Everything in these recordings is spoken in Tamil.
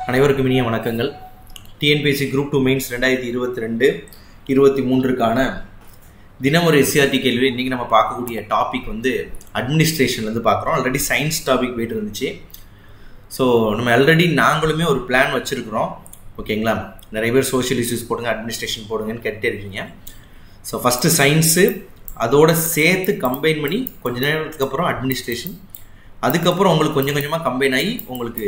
அனைவருக்கும் இனிய வணக்கங்கள் டிஎன்பிஎஸ்சி குரூப் டூ மெயின்ஸ் ரெண்டாயிரத்தி இருபத்தி ரெண்டு இருபத்தி மூன்றுக்கான தினமொரு எஸ்சிஆர்டி கேள்வி இன்றைக்கி நம்ம பார்க்கக்கூடிய டாபிக் வந்து அட்மினிஸ்ட்ரேஷன்லேருந்து பார்க்குறோம் ஆல்ரெடி சயின்ஸ் டாபிக் போயிட்டு இருந்துச்சு ஸோ நம்ம ஆல்ரெடி நாங்களுமே ஒரு பிளான் வச்சுருக்குறோம் ஓகேங்களா நிறைய பேர் சோஷியல் இஷ்யூஸ் போடுங்க அட்மினிஸ்ட்ரேஷன் போடுங்கன்னு கேட்டுட்டே இருக்கீங்க ஸோ ஃபஸ்ட்டு சயின்ஸு அதோட சேர்த்து கம்பைன் பண்ணி கொஞ்ச நேரத்துக்கு அப்புறம் அட்மினிஸ்ட்ரேஷன் அதுக்கப்புறம் உங்களுக்கு கொஞ்சம் கொஞ்சமாக கம்பைன் ஆகி உங்களுக்கு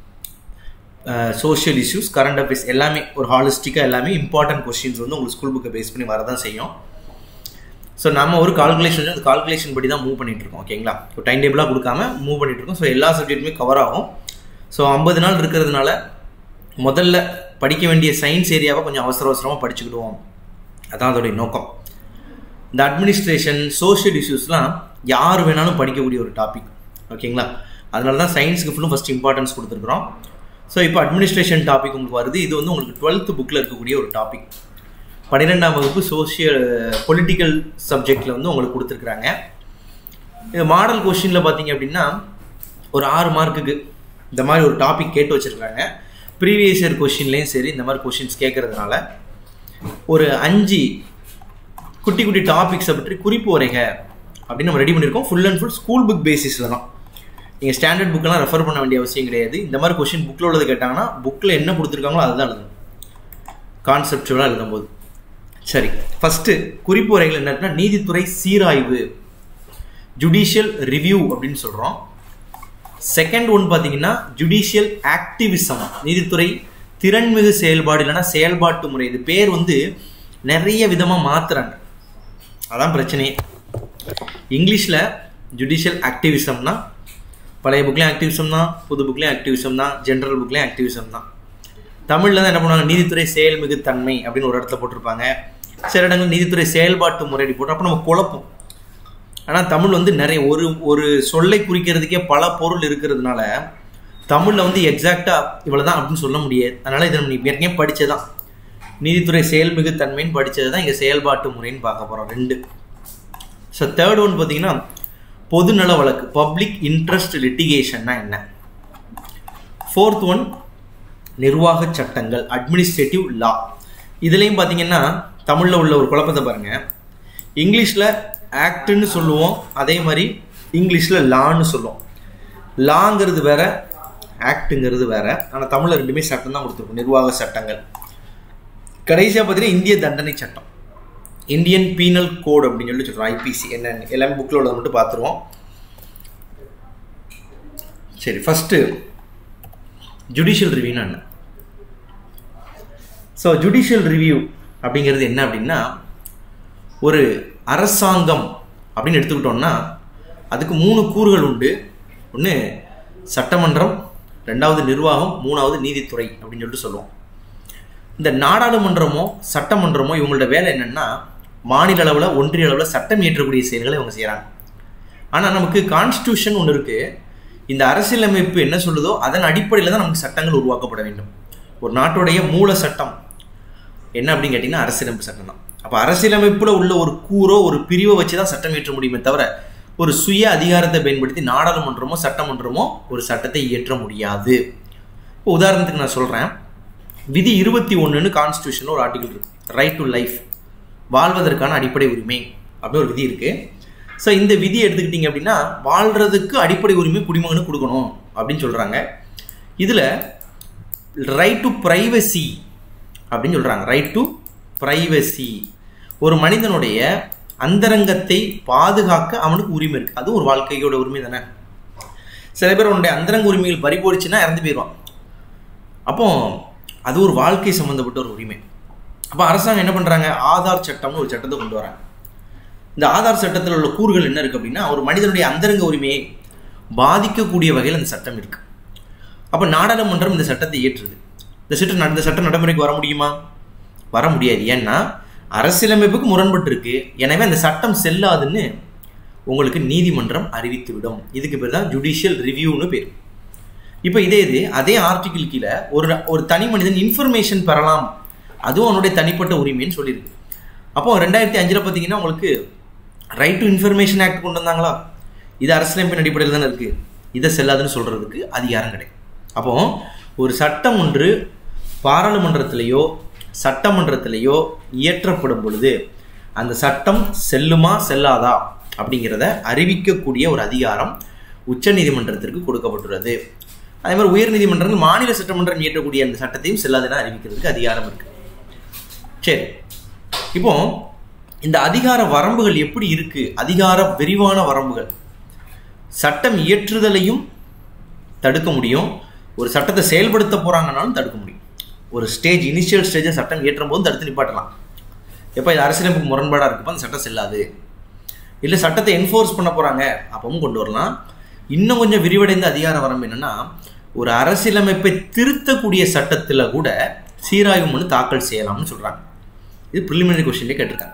சோஷியல் இஷ்யூஸ் கரண்ட் அஃபேர்ஸ் எல்லாமே ஒரு ஹாலிஸ்டிக்காக எல்லாமே இம்பார்ட்டன்ட் கொஸ்டின்ஸ் வந்து உங்களுக்கு ஸ்கூல் புக்கை பேஸ் பண்ணி வரதான் செய்யும் ஸோ நம்ம ஒரு கால்குலேஷன் அந்த கால்குலேஷன் படி தான் மூவ் பண்ணிட்டு இருக்கோம் ஓகேங்களா ஒரு டைம் டேபிளாக கொடுக்காம மூவ் பண்ணிட்டு இருக்கோம் ஸோ எல்லா சப்ஜெக்ட்டுமே கவர் ஆகும் ஸோ ஐம்பது நாள் இருக்கிறதுனால முதல்ல படிக்க வேண்டிய சயின்ஸ் ஏரியாவை கொஞ்சம் அவசர அவசரமாக படிச்சுக்கிடுவோம் அதான் அதோடைய நோக்கம் இந்த அட்மினிஸ்ட்ரேஷன் சோஷியல் இஷ்யூஸ்லாம் யார் வேணாலும் படிக்கக்கூடிய ஒரு டாபிக் ஓகேங்களா அதனால தான் சயின்ஸுக்கு ஃபுல்லும் ஃபஸ்ட் இம்பார்ட்டன்ஸ் கொடுத்துருக்குறோம் ஸோ இப்போ அட்மினிஸ்ட்ரேஷன் டாபிக் உங்களுக்கு வருது இது வந்து உங்களுக்கு டுவெல்த்து புக்கில் இருக்கக்கூடிய ஒரு டாபிக் பன்னிரெண்டாம் வகுப்பு சோஷியல் பொலிட்டிக்கல் சப்ஜெக்டில் வந்து உங்களுக்கு கொடுத்துருக்குறாங்க இது மாடல் கொஷினில் பார்த்தீங்க அப்படின்னா ஒரு ஆறு மார்க்குக்கு இந்த மாதிரி ஒரு டாபிக் கேட்டு வச்சுருக்காங்க ப்ரீவியஸ் இயர் கொஷின்லேயும் சரி இந்த மாதிரி கொஷின்ஸ் கேட்கறதுனால ஒரு அஞ்சு குட்டி குட்டி டாபிக்ஸை பற்றி குறிப்பு வரைக அப்படின்னு நம்ம ரெடி பண்ணியிருக்கோம் full and full school book பேசிஸில் தான் நீங்கள் ஸ்டாண்டர்ட் புக்கெல்லாம் ரெஃபர் பண்ண வேண்டிய அவசியம் கிடையாது இந்த மாதிரி கொஷின் புக்கில் உள்ளது கேட்டாங்கன்னா புக்கில் என்ன கொடுத்துருக்காங்களோ அதுதான் எழுதணும் கான்செப்டுவலாக எழுதும்போது சரி ஃபஸ்ட்டு குறிப்பு வரைகள் என்ன இருக்குன்னா நீதித்துறை சீராய்வு ஜுடிஷியல் ரிவ்யூ அப்படின்னு சொல்கிறோம் செகண்ட் ஒன் பார்த்தீங்கன்னா ஜுடிஷியல் ஆக்டிவிசம் நீதித்துறை திறன்மிகு செயல்பாடு இல்லைன்னா செயல்பாட்டு முறை இது பேர் வந்து நிறைய விதமாக மாற்றுறாங்க அதான் பிரச்சனையே இங்கிலீஷில் ஜுடிஷியல் ஆக்டிவிசம்னா பழைய புக்லேயும் ஆக்டிவிசம் தான் புது புக்லேயும் ஆக்டிவிசம் தான் ஜென்ரல் புக்லேயும் ஆக்டிவிசம் தான் தமிழில் தான் என்ன பண்ணுவாங்க நீதித்துறை செயல்மிகு தன்மை அப்படின்னு ஒரு இடத்துல போட்டிருப்பாங்க சில இடங்கள் நீதித்துறை செயல்பாட்டு முறையடி போட்டு அப்போ நம்ம குழப்பம் ஆனால் தமிழ் வந்து நிறைய ஒரு ஒரு சொல்லை குறிக்கிறதுக்கே பல பொருள் இருக்கிறதுனால தமிழில் வந்து எக்ஸாக்டாக இவ்வளோ தான் அப்படின்னு சொல்ல முடியாது அதனால் இதை நம்ம ஏற்கனவே படித்ததான் நீதித்துறை செயல்மிகு தன்மைன்னு படித்தது தான் இங்கே செயல்பாட்டு முறைன்னு பார்க்க போகிறோம் ரெண்டு ஸோ தேர்ட் ஒன் பார்த்தீங்கன்னா பொதுநல வழக்கு பப்ளிக் இன்ட்ரெஸ்ட் லிட்டிகேஷன்னா என்ன ஃபோர்த் ஒன் நிர்வாக சட்டங்கள் அட்மினிஸ்ட்ரேட்டிவ் லா இதுலேயும் பார்த்தீங்கன்னா தமிழில் உள்ள ஒரு குழப்பத்தை பாருங்கள் இங்கிலீஷில் ஆக்டுன்னு சொல்லுவோம் அதே மாதிரி இங்கிலீஷில் லான்னு சொல்லுவோம் லாங்கிறது வேற ஆக்டுங்கிறது வேற ஆனால் தமிழில் ரெண்டுமே சட்டம் தான் கொடுத்துருக்கோம் நிர்வாக சட்டங்கள் கடைசியாக பார்த்தீங்கன்னா இந்திய தண்டனை சட்டம் இந்தியன் பீனல் கோட் அப்படின்னு சொல்லி சொல்கிறோம் ஐபிசி என்னென்னு எல்லாமே புக்கில் உள்ளதை மட்டும் பார்த்துருவோம் சரி ஃபஸ்ட்டு ஜுடிஷியல் ரிவ்யூனா என்ன ஸோ ஜுடிஷியல் ரிவ்யூ அப்படிங்கிறது என்ன அப்படின்னா ஒரு அரசாங்கம் அப்படின்னு எடுத்துக்கிட்டோம்னா அதுக்கு மூணு கூறுகள் உண்டு ஒன்று சட்டமன்றம் ரெண்டாவது நிர்வாகம் மூணாவது நீதித்துறை அப்படின்னு சொல்லிட்டு சொல்லுவோம் இந்த நாடாளுமன்றமோ சட்டமன்றமோ இவங்களோட வேலை என்னென்னா மாநில அளவில் ஒன்றிய அளவில் சட்டம் இயற்றக்கூடிய செயல்களை இவங்க செய்கிறாங்க ஆனால் நமக்கு கான்ஸ்டியூஷன் ஒன்று இருக்குது இந்த அரசியலமைப்பு என்ன சொல்லுதோ அதன் அடிப்படையில் தான் நமக்கு சட்டங்கள் உருவாக்கப்பட வேண்டும் ஒரு நாட்டுடைய மூல சட்டம் என்ன அப்படின்னு கேட்டிங்கன்னா அரசியலமைப்பு சட்டம் தான் அப்போ அரசியலமைப்பில் உள்ள ஒரு கூறோ ஒரு பிரிவை வச்சு தான் சட்டம் இயற்ற முடியுமே தவிர ஒரு சுய அதிகாரத்தை பயன்படுத்தி நாடாளுமன்றமோ சட்டமன்றமோ ஒரு சட்டத்தை இயற்ற முடியாது இப்போ உதாரணத்துக்கு நான் சொல்கிறேன் விதி இருபத்தி ஒன்றுன்னு கான்ஸ்டியூஷனில் ஒரு ஆர்டிகல் இருக்கு ரைட் டு லைஃப் வாழ்வதற்கான அடிப்படை உரிமை அப்படின்னு ஒரு விதி இருக்குது ஸோ இந்த விதி எடுத்துக்கிட்டிங்க அப்படின்னா வாழ்கிறதுக்கு அடிப்படை உரிமை குடிமகனுக்கு கொடுக்கணும் அப்படின்னு சொல்கிறாங்க இதில் ரைட் டு ப்ரைவசி அப்படின்னு சொல்கிறாங்க ரைட் டு ப்ரைவசி ஒரு மனிதனுடைய அந்தரங்கத்தை பாதுகாக்க அவனுக்கு உரிமை இருக்குது அதுவும் ஒரு வாழ்க்கையோட உரிமை தானே சில பேர் அவனுடைய அந்தரங்க உரிமைகள் பறிபோடிச்சுன்னா இறந்து போயிடுவான் அப்போ அது ஒரு வாழ்க்கை சம்மந்தப்பட்ட ஒரு உரிமை அப்போ அரசாங்கம் என்ன பண்ணுறாங்க ஆதார் சட்டம்னு ஒரு சட்டத்தை கொண்டு வராங்க இந்த ஆதார் சட்டத்தில் உள்ள கூறுகள் என்ன இருக்குது அப்படின்னா ஒரு மனிதனுடைய அந்தரங்க உரிமையை பாதிக்கக்கூடிய வகையில் அந்த சட்டம் இருக்குது அப்போ நாடாளுமன்றம் இந்த சட்டத்தை இயற்றுது இந்த சட்டம் இந்த சட்டம் நடைமுறைக்கு வர முடியுமா வர முடியாது ஏன்னா அரசியலமைப்புக்கு முரண்பட்டு இருக்கு எனவே அந்த சட்டம் செல்லாதுன்னு உங்களுக்கு நீதிமன்றம் அறிவித்துவிடும் இதுக்கு பேர் தான் ஜுடிஷியல் ரிவ்யூன்னு பேர் இப்போ இதே இது அதே ஆர்டிக்கிள் கீழே ஒரு ஒரு தனி மனிதன் இன்ஃபர்மேஷன் பெறலாம் அதுவும் அவனுடைய தனிப்பட்ட உரிமைன்னு சொல்லியிருக்கு அப்போ ரெண்டாயிரத்தி அஞ்சில் பார்த்தீங்கன்னா உங்களுக்கு ரைட் டு இன்ஃபர்மேஷன் ஆக்ட் கொண்டு வந்தாங்களா இது அரசியலமைப்பின் அடிப்படையில் தானே இருக்குது இதை செல்லாதுன்னு சொல்கிறதுக்கு அதிகாரம் கிடையாது அப்போ ஒரு சட்டம் ஒன்று பாராளுமன்றத்திலேயோ சட்டமன்றத்திலேயோ இயற்றப்படும் பொழுது அந்த சட்டம் செல்லுமா செல்லாதா அப்படிங்கிறத அறிவிக்கக்கூடிய ஒரு அதிகாரம் உச்சநீதிமன்றத்திற்கு கொடுக்கப்பட்டுள்ளது அதே மாதிரி உயர்நீதிமன்றங்கள் மாநில சட்டமன்றம் இயற்றக்கூடிய அந்த சட்டத்தையும் செல்லாதுன்னு அறிவிக்கிறதுக்கு அதிகாரம் இருக்கு சரி இப்போ இந்த அதிகார வரம்புகள் எப்படி இருக்கு அதிகார விரிவான வரம்புகள் சட்டம் இயற்றுதலையும் தடுக்க முடியும் ஒரு சட்டத்தை செயல்படுத்த போறாங்கனாலும் தடுக்க முடியும் ஒரு ஸ்டேஜ் இனிஷியல் ஸ்டேஜை சட்டம் இயற்றும் போது தடுத்து நிப்பாட்டலாம் எப்போ இது அரசியலமைப்பு முரண்பாடாக இருக்கப்போ அந்த சட்டம் செல்லாது இல்லை சட்டத்தை என்ஃபோர்ஸ் பண்ண போகிறாங்க அப்பவும் கொண்டு வரலாம் இன்னும் கொஞ்சம் விரிவடைந்த அதிகார வரம்பு என்னன்னா ஒரு அரசியலமைப்பை திருத்தக்கூடிய சட்டத்தில் கூட சீராய்வு மனு தாக்கல் செய்யலாம்னு சொல்கிறாங்க இது ப்ரிலிமினரி கொஸ்டின்லேயே கேட்டிருக்காங்க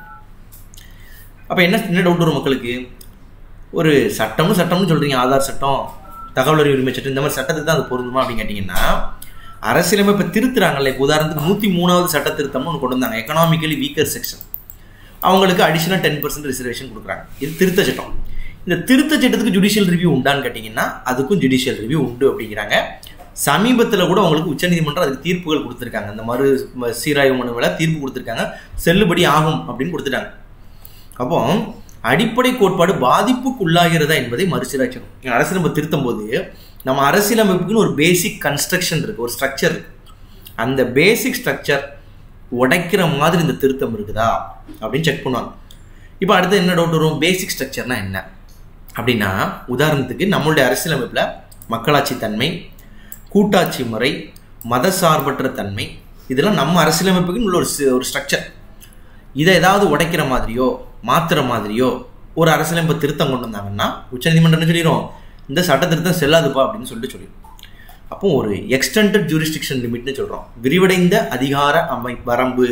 அப்போ என்ன என்ன டவுட் வரும் மக்களுக்கு ஒரு சட்டம்னு சட்டம்னு சொல்கிறீங்க ஆதார் சட்டம் தகவல் அறிவு உரிமை சட்டம் இந்த மாதிரி சட்டத்துக்கு தான் அது பொருந்துமா அப்படின்னு கேட்டிங்கன்னா அரசியலமைப்பை திருத்துறாங்கல்ல இப்போ உதாரணத்துக்கு நூற்றி மூணாவது சட்ட திருத்தம்னு ஒன்று கொண்டு வந்தாங்க எக்கனாமிக்கலி வீக்கர் செக்ஷன் அவங்களுக்கு அடிஷனல் டென் பர்சன்ட் ரிசர்வேஷன் கொடுக்குறாங்க இது திருத்த சட்டம் இந்த திருத்த சட்டத்துக்கு ஜுடிஷியல் ரிவ்யூ உண்டான்னு கேட்டிங்கன்னா அதுக்கும் ஜுடிஷியல் ரிவ்யூ உண்டு அப்படிங்கிறாங்க சமீபத்தில் கூட அவங்களுக்கு உச்சநீதிமன்றம் அதுக்கு தீர்ப்புகள் கொடுத்துருக்காங்க இந்த மறு ம- சீராய்வு மனுவில் தீர்ப்பு கொடுத்துருக்காங்க செல்லுபடி ஆகும் அப்படின்னு கொடுத்துட்டாங்க அப்போ அடிப்படை கோட்பாடு பாதிப்புக்குள்ளாகிறதா என்பதை மறுசீராய்ச்சணும் அரசியலமைப்பு திருத்தும் போது நம்ம அரசியலமைப்புக்குன்னு ஒரு பேசிக் கன்ஸ்ட்ரக்ஷன் இருக்கு ஒரு ஸ்ட்ரக்சர் இருக்கு அந்த பேசிக் ஸ்ட்ரக்சர் உடைக்கிற மாதிரி இந்த திருத்தம் இருக்குதா அப்படின்னு செக் பண்ணுவாங்க இப்போ அடுத்து என்ன டவுட் வரும் பேசிக் ஸ்ட்ரக்சர்னா என்ன அப்படின்னா உதாரணத்துக்கு நம்மளுடைய அரசியலமைப்பில் மக்களாட்சி தன்மை கூட்டாட்சி முறை மதசார்பற்ற தன்மை இதெல்லாம் நம்ம அரசியலமைப்புக்குன்னு உள்ள ஒரு சி- ஒரு ஸ்ட்ரக்சர் இதை ஏதாவது உடைக்கிற மாதிரியோ மாத்துற மாதிரியோ ஒரு அரசியலமைப்பு திருத்தம் கொண்டு வந்தாங்கன்னா உச்சநீதிமன்றம் என்ன சொல்லிடும் இந்த சட்ட திருத்தம் செல்லாதுப்பா அப்படின்னு சொல்லிட்டு சொல்லிடும் அப்போ ஒரு எக்ஸ்டெண்டட் ஜூரிஸ்டிக்ஷன் லிமிட்னு சொல்கிறோம் விரிவடைந்த அதிகார அமை வரம்பு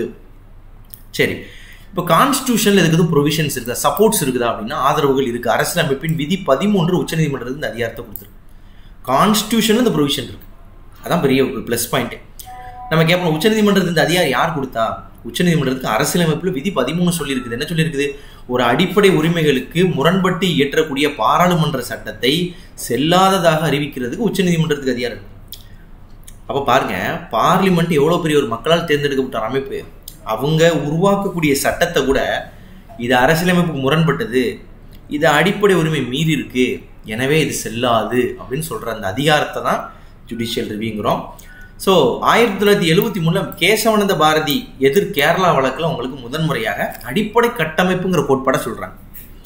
சரி இப்போ கான்ஸ்டியூஷனில் இதுக்கு எதுவும் ப்ரொவிஷன்ஸ் இருக்குதா சப்போர்ட்ஸ் இருக்குதா அப்படின்னா ஆதரவுகள் இருக்குது அரசியலமைப்பின் விதி பதிமூன்று உச்சநீதிமன்றத்துக்கு இந்த அதிகாரத்தை கொடுத்துருக்கு கான்ஸ்டியூஷனில் இந்த ப்ரொவிஷன் இருக்கு அதான் பெரிய ஒரு ப்ளஸ் பாயிண்ட் நம்ம கேட்போம் உச்சநீதிமன்றத்துக்கு இந்த அதிகாரம் யார் கொடுத்தா உச்சநீதிமன்றத்துக்கு அரசியலமைப்பில் விதி பதிமூணு சொல்லியிருக்குது என்ன சொல்லியிருக்குது ஒரு அடிப்படை உரிமைகளுக்கு முரண்பட்டு இயற்றக்கூடிய பாராளுமன்ற சட்டத்தை செல்லாததாக அறிவிக்கிறதுக்கு உச்சநீதிமன்றத்துக்கு அதிகாரம் இருக்கு அப்போ பாருங்க பார்லிமெண்ட் எவ்வளோ பெரிய ஒரு மக்களால் தேர்ந்தெடுக்கப்பட்ட ஒரு அமைப்பு அவங்க உருவாக்கக்கூடிய சட்டத்தை கூட இது அரசியலமைப்புக்கு முரண்பட்டது இது அடிப்படை உரிமை மீறி இருக்கு எனவே இது செல்லாது அப்படின்னு சொல்ற அந்த அதிகாரத்தை தான் ஜுடிஷியல் ரிவ்யூங்கிறோம் ஸோ ஆயிரத்தி தொள்ளாயிரத்தி எழுபத்தி மூணில் கேசவானந்த பாரதி எதிர் கேரளா வழக்கில் உங்களுக்கு முதன்முறையாக அடிப்படை கட்டமைப்புங்கிற கோட்பாடை சொல்றாங்க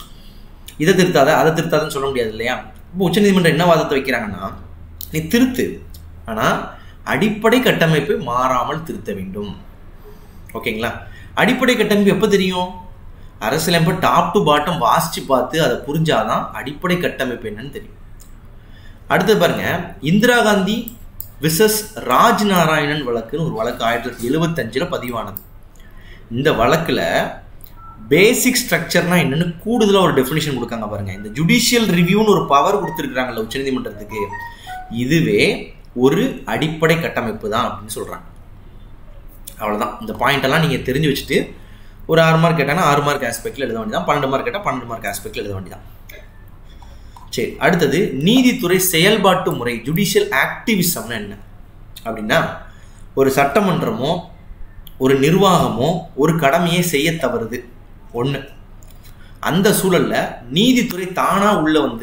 இதை திருத்தாத அதை திருத்தாதுன்னு சொல்ல முடியாது இல்லையா இப்போ உச்சநீதிமன்றம் என்ன வாதத்தை வைக்கிறாங்கன்னா நீ திருத்து ஆனால் அடிப்படை கட்டமைப்பை மாறாமல் திருத்த வேண்டும் ஓகேங்களா அடிப்படை கட்டமைப்பு எப்போ தெரியும் அரசியலமைப்பு டாப் டு பாட்டம் வாசிச்சு பார்த்து அதை புரிஞ்சாதான் அடிப்படை கட்டமைப்பு என்னன்னு தெரியும் அடுத்து பாருங்க இந்திரா காந்தி விசஸ் ராஜ் நாராயணன் வழக்குன்னு ஒரு வழக்கு ஆயிரத்தி தொள்ளாயிரத்தி எழுபத்தஞ்சில் பதிவானது இந்த வழக்கில் பேசிக் ஸ்ட்ரக்சர்னா என்னன்னு கூடுதலாக ஒரு டெஃபினிஷன் கொடுக்காங்க பாருங்க இந்த ஜுடிஷியல் ரிவ்யூன்னு ஒரு பவர் கொடுத்துருக்குறாங்கல்ல உச்சநீதிமன்றத்துக்கு இதுவே ஒரு அடிப்படை கட்டமைப்பு தான் அப்படின்னு சொல்கிறாங்க அவ்வளோதான் இந்த பாயிண்ட் எல்லாம் நீங்கள் தெரிஞ்சு வச்சுட்டு ஒரு ஆறு மார்க் கேட்டாங்கன்னா ஆறு மார்க் ஆஸ்பெக்டில் எழுத வேண்டியதான் பன்னெண்டு மார்க் கேட்டால் பன்னெண்டு மார்க் ஆஸ்பெக்டில் எழுத வேண்டியதான் சரி அடுத்தது நீதித்துறை செயல்பாட்டு முறை ஜுடிஷியல் ஆக்டிவிசம்னு என்ன அப்படின்னா ஒரு சட்டமன்றமோ ஒரு நிர்வாகமோ ஒரு கடமையை செய்ய தவறுது ஒன்று அந்த சூழல்ல நீதித்துறை தானா உள்ள வந்து